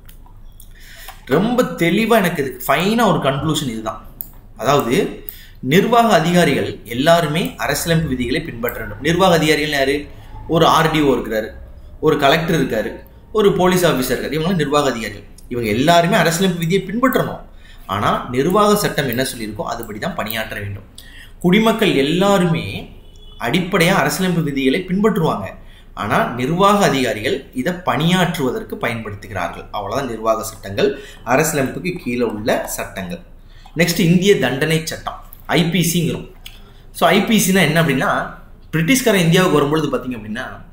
ரொம்ப தெளிவாக எனக்கு இது ஃபைனாக ஒரு கன்க்ளூஷன் இதுதான் அதாவது நிர்வாக அதிகாரிகள் எல்லாருமே அரசியலமைப்பு விதிகளை பின்பற்ற வேண்டும் நிர்வாக அதிகாரிகள் யாரு ஒரு ஆர்டிஓ இருக்கிறாரு ஒரு கலெக்டர் இருக்காரு ஒரு போலீஸ் ஆஃபீஸர் இருக்காரு இவங்க நிர்வாக அதிகாரிகள் இவங்க எல்லாருமே அரசியலமைப்பு விதியை பின்பற்றணும் ஆனால் நிர்வாக சட்டம் என்ன சொல்லியிருக்கோ அதுபடி தான் பணியாற்ற வேண்டும் குடிமக்கள் எல்லாருமே அடிப்படையாக அரசியலமைப்பு விதிகளை பின்பற்றுவாங்க ஆனால் நிர்வாக அதிகாரிகள் இதை பணியாற்றுவதற்கு பயன்படுத்துகிறார்கள் அவ்வளோதான் நிர்வாக சட்டங்கள் அரசியலமைப்புக்கு கீழே உள்ள சட்டங்கள் நெக்ஸ்ட் இந்திய தண்டனை சட்டம் ஐபிசிங்கிறோம் ஸோ ஐபிசினா என்ன அப்படின்னா பிரிட்டிஷ்காரன் இந்தியாவுக்கு வரும்பொழுது பார்த்தீங்க அப்படின்னா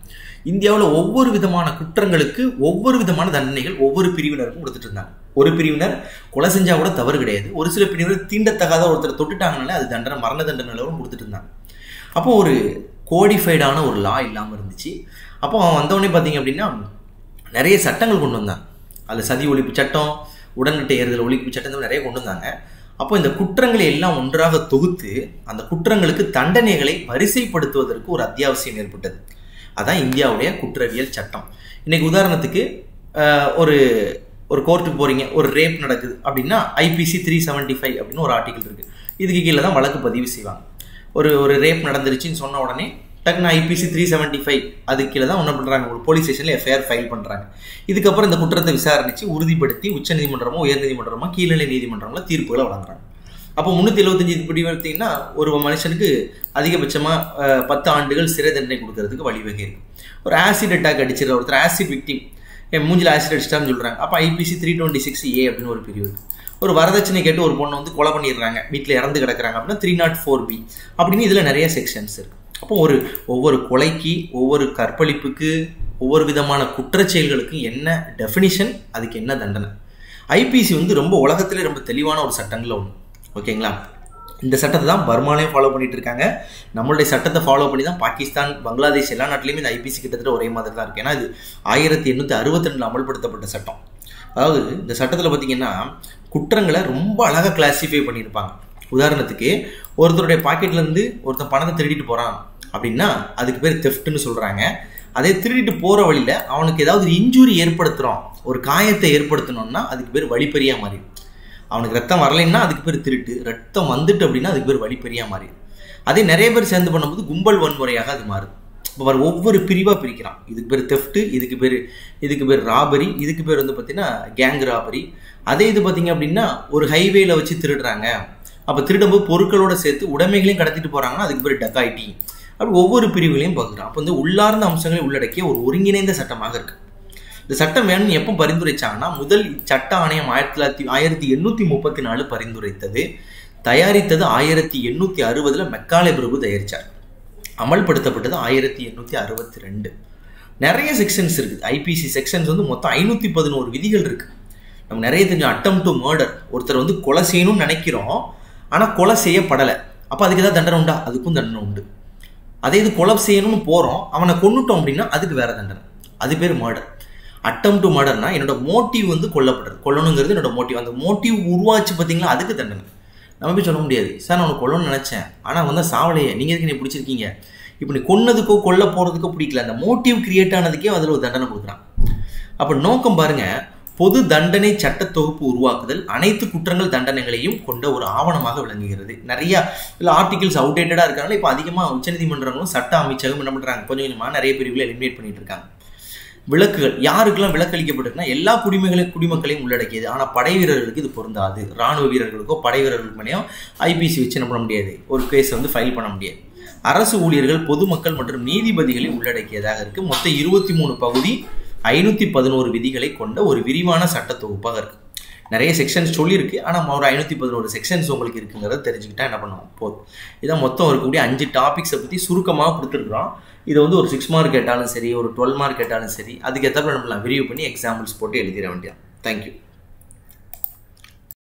இந்தியாவில் ஒவ்வொரு விதமான குற்றங்களுக்கு ஒவ்வொரு விதமான தண்டனைகள் ஒவ்வொரு பிரிவினருக்கும் கொடுத்துட்டு இருந்தாங்க ஒரு பிரிவினர் கொலை செஞ்சா கூட தவறு கிடையாது ஒரு சில பிரிவினர் தீண்டத்தகாத ஒருத்தர் தொட்டுட்டாங்கனால அது தண்டனை மரண தண்டனைகளும் கொடுத்துட்டு இருந்தாங்க அப்போ ஒரு கோடிஃபைடான ஒரு லா இல்லாமல் இருந்துச்சு அப்போ அவன் வந்தவொடனே பார்த்தீங்க அப்படின்னா நிறைய சட்டங்கள் கொண்டு வந்தாங்க அதில் சதி ஒழிப்பு சட்டம் உடன்கட்டை ஏறுதல் ஒழிப்பு சட்டம் இந்த மாதிரி நிறைய கொண்டு வந்தாங்க அப்போ இந்த குற்றங்களை எல்லாம் ஒன்றாக தொகுத்து அந்த குற்றங்களுக்கு தண்டனைகளை வரிசைப்படுத்துவதற்கு ஒரு அத்தியாவசியம் ஏற்பட்டது அதான் இந்தியாவுடைய குற்றவியல் சட்டம் இன்னைக்கு உதாரணத்துக்கு அஹ், ஒரு ஒரு கோர்ட்டுக்கு போறீங்க ஒரு ரேப் நடக்குது அப்படின்னா ஐபிசி த்ரீ செவன்ட்டி ஃபைவ் அப்படின்னு ஒரு ஆர்டிகல் இருக்கு இதுக்கு கீழே தான் வழக்கு பதிவு செய்வாங்க ஒரு ஒரு ரேப் நடந்துருச்சுன்னு சொன்ன உடனே டக்குன்னு ஐபிசி த்ரீ செவன்ட்டி ஃபைவ் அதுக்கு கீழே தான் என்ன பண்ணுறாங்க ஒரு போலீஸ் ஸ்டேஷனில் எஃப்ஐஆர் ஃபைல் பண்ணுறாங்க இதுக்கப்புறம் இந்த குற்றத்தை விசாரணித்து உறுதிப்படுத்தி உச்சநீதிமன்றமோ உயர்நீதிமன்றமோ கீழ்நிலை நீதிமன்றங்களோ தீர்ப்புகளை வழங்குறாங்க அப்போ முந்நூற்றி எழுபத்தஞ்சு படி பார்த்தீங்கன்னா ஒரு மனுஷனுக்கு அதிகபட்சமாக பத்து ஆண்டுகள் சிறை தண்டனை கொடுக்கறதுக்கு வழிவகை இருக்கு ஒரு ஆசிட் அட்டாக் அடிச்சிருக்க ஒருத்தர் ஆசிட் விக்டிம் என் மூஞ்சில் ஆசிட் அடிச்சிட்டான்னு சொல்கிறாங்க அப்போ IPC three twenty six A அப்படின்னு ஒரு பிரிவு இருக்கு ஒரு வரதட்சணை கேட்டு ஒரு பொண்ணை வந்து கொலை பண்ணிடுறாங்க வீட்டில் இறந்து கிடக்குறாங்க அப்படின்னா த்ரீ நாட் ஃபோர் பி அப்படின்னு இதில் நிறைய செக்ஷன்ஸ் இருக்கு அப்போ ஒரு ஒவ்வொரு கொலைக்கு ஒவ்வொரு கற்பழிப்புக்கு ஒவ்வொரு விதமான குற்றச்செயல்களுக்கு என்ன டெஃபினிஷன் அதுக்கு என்ன தண்டனை ஐபிசி வந்து ரொம்ப உலகத்திலே ரொம்ப தெளிவான ஒரு சட்டங்களில் ஒன்று ஓகேங்களா இந்த சட்டத்தை தான் பர்மாலையும் ஃபாலோ பண்ணிட்டு இருக்காங்க நம்மளுடைய சட்டத்தை ஃபாலோ பண்ணி தான் பாகிஸ்தான் பங்களாதேஷ் எல்லா நாட்டிலையுமே இந்த ஐபிசி கிட்டத்தட்ட ஒரே மாதிரி தான் இருக்கு ஏன்னா இது ஆயிரத்தி எண்ணூற்றி அறுபத்தி ரெண்டில் அமல்படுத்தப்பட்ட சட்டம் அதாவது இந்த சட்டத்தில் பார்த்தீங்கன்னா குற்றங்களை ரொம்ப அழகாக கிளாசிஃபை பண்ணியிருப்பாங்க உதாரணத்துக்கு ஒருத்தருடைய பாக்கெட்ல இருந்து ஒருத்தன் பணத்தை திருடிட்டு போறான் அப்படின்னா அதுக்கு பேர் தெஃப்ட்னு சொல்றாங்க அதே திருடிட்டு போற வழியில அவனுக்கு ஏதாவது ஒரு இன்ஜுரி ஏற்படுத்துறோம் ஒரு காயத்தை ஏற்படுத்தணும்னா அதுக்கு பேர் வழிப்பறியா மாறிடும் அவனுக்கு ரத்தம் வரலைன்னா அதுக்கு பேர் திருட்டு ரத்தம் வந்துட்டு அப்படின்னா அதுக்கு பேர் வழிப்பறியா மாறிடும் அதே நிறைய பேர் சேர்ந்து பண்ணும்போது கும்பல் வன்முறையாக அது மாறுது இப்போ பாரு, ஒவ்வொரு பிரிவாக பிரிக்கிறான் இதுக்கு பேர் தெஃப்ட் இதுக்கு பேர் இதுக்கு பேர் ராபரி இதுக்கு பேர் வந்து பார்த்தீங்கன்னா கேங் ராபரி அதே இது பார்த்தீங்க அப்படின்னா ஒரு ஹைவேல வச்சு திருடுறாங்க அப்போ திருடும்போது பொருட்களோட சேர்த்து உடைமைகளையும் கடத்திட்டு போறாங்கன்னா அதுக்கு பேர் டக்காய்டி அப்படி ஒவ்வொரு பிரிவுகளையும் பார்க்குறான் அப்போ வந்து உள்ளார்ந்த அம்சங்களை உள்ளடக்கிய ஒரு ஒருங்கிணைந்த சட்டமாக இருக்கு இந்த சட்டம் வேணும்னு எப்போ பரிந்துரைச்சாங்கன்னா முதல் சட்ட ஆணையம் ஆயிரத்தி தொள்ளாயிரத்தி ஆயிரத்தி எண்ணூற்றி முப்பத்தி நாலு பரிந்துரைத்தது தயாரித்தது ஆயிரத்தி எண்ணூற்றி அறுபதுல மெக்காலே பிரபு தயாரிச்சார் அமல்படுத்தப்பட்டது ஆயிரத்தி எண்ணூற்றி அறுபத்தி ரெண்டு நிறைய செக்ஷன்ஸ் இருக்குது ஐபிசி செக்ஷன்ஸ் வந்து மொத்தம் ஐநூற்றி பதினோரு விதிகள் இருக்கு நம்ம நிறைய தெரிஞ்ச அட்டம் டு மர்டர் ஒருத்தர் வந்து கொலை செய்யணும்னு நினைக்கிறோம் ஆனால் கொலை செய்யப்படலை அப்போ அதுக்கு ஏதாவது தண்டனை உண்டா அதுக்கும் தண்டனை உண்டு அதே இது கொலை செய்யணும்னு போகிறோம் அவனை கொன்னுட்டோம் அப்படின்னா அதுக்கு வேற தண்டனை அது பேர் மர்டர் அட்டம் டு மர்டர்னா என்னோட மோட்டிவ் வந்து கொல்லப்படுறது கொல்லணுங்கிறது என்னோட மோட்டிவ் அந்த மோட்டிவ் உருவாச்சு பார்த்தீங்களா அதுக்கு தண்டனை நம்ம போய் சொல்ல முடியாது சார் நான் உனக்கு கொல்லணும்னு நினச்சேன் ஆனால் வந்து சாவலையே நீங்கள் எதுக்கு நீ பிடிச்சிருக்கீங்க இப்போ நீ கொன்னதுக்கோ கொல்ல போகிறதுக்கோ பிடிக்கல அந்த மோட்டிவ் கிரியேட் ஆனதுக்கே அதில் ஒரு தண்டனை கொடுக்குறான் அப்போ நோக்கம் பாருங்க பொது தண்டனை சட்ட தொகுப்பு உருவாக்குதல் அனைத்து குற்றங்கள் தண்டனைகளையும் கொண்ட ஒரு ஆவணமாக விளங்குகிறது நிறைய இல்லை ஆர்டிகல்ஸ் அவுடேட்டடாக இருக்கிறனால இப்போ அதிகமாக உச்சநீதிமன்றங்களும் சட்ட அமைச்சகம் என்ன பண்ணுறாங்க கொஞ்சம் கொஞ்சமாக நிறைய பிரிவுகளை எலிமினேட் பண்ணிட்டு இருக்காங்க விலக்குகள் யாருக்கெல்லாம் விலக்களிக்கப்பட்டிருக்குன்னா எல்லா குடிமைகளையும் குடிமக்களையும் உள்ளடக்கியது ஆனால் படை வீரர்களுக்கு இது பொருந்தாது ராணுவ வீரர்களுக்கோ படை வீரர்களுக்கு மேலேயும் ஐபிசி வச்சு என்ன பண்ண முடியாது ஒரு கேஸ் வந்து ஃபைல் பண்ண முடியாது அரசு ஊழியர்கள் பொதுமக்கள் மற்றும் நீதிபதிகளை உள்ளடக்கியதாக இருக்கு மொத்தம் இருபத்தி மூணு பகுதி ஐநூற்றி பதினோரு விதிகளை கொண்ட ஒரு விரிவான சட்ட தொகுப்பாக இருக்கு நிறைய செக்ஷன்ஸ் சொல்லியிருக்கு ஆனால் ஒரு ஐநூற்றி பதினோரு செக்ஷன்ஸ் உங்களுக்கு இருக்குங்கிறத தெரிஞ்சுக்கிட்டா என்ன பண்ணுவோம் போதும் இதான் மொத்தம் இருக்கக்கூடிய அஞ்சு டாபிக்ஸை பற்றி சுருக்கமாக கொடுத்துருக்குறோம் இதை வந்து ஒரு சிக்ஸ் மார்க் கேட்டாலும் சரி ஒரு டுவெல் மார்க் கேட்டாலும் சரி அதுக்கு ஏற்றப்ப நம்மளாம் விரிவு பண்ணி எக்ஸாம்பிள்ஸ் போட்டு எழுதிட வேண்டியது தேங்க்யூ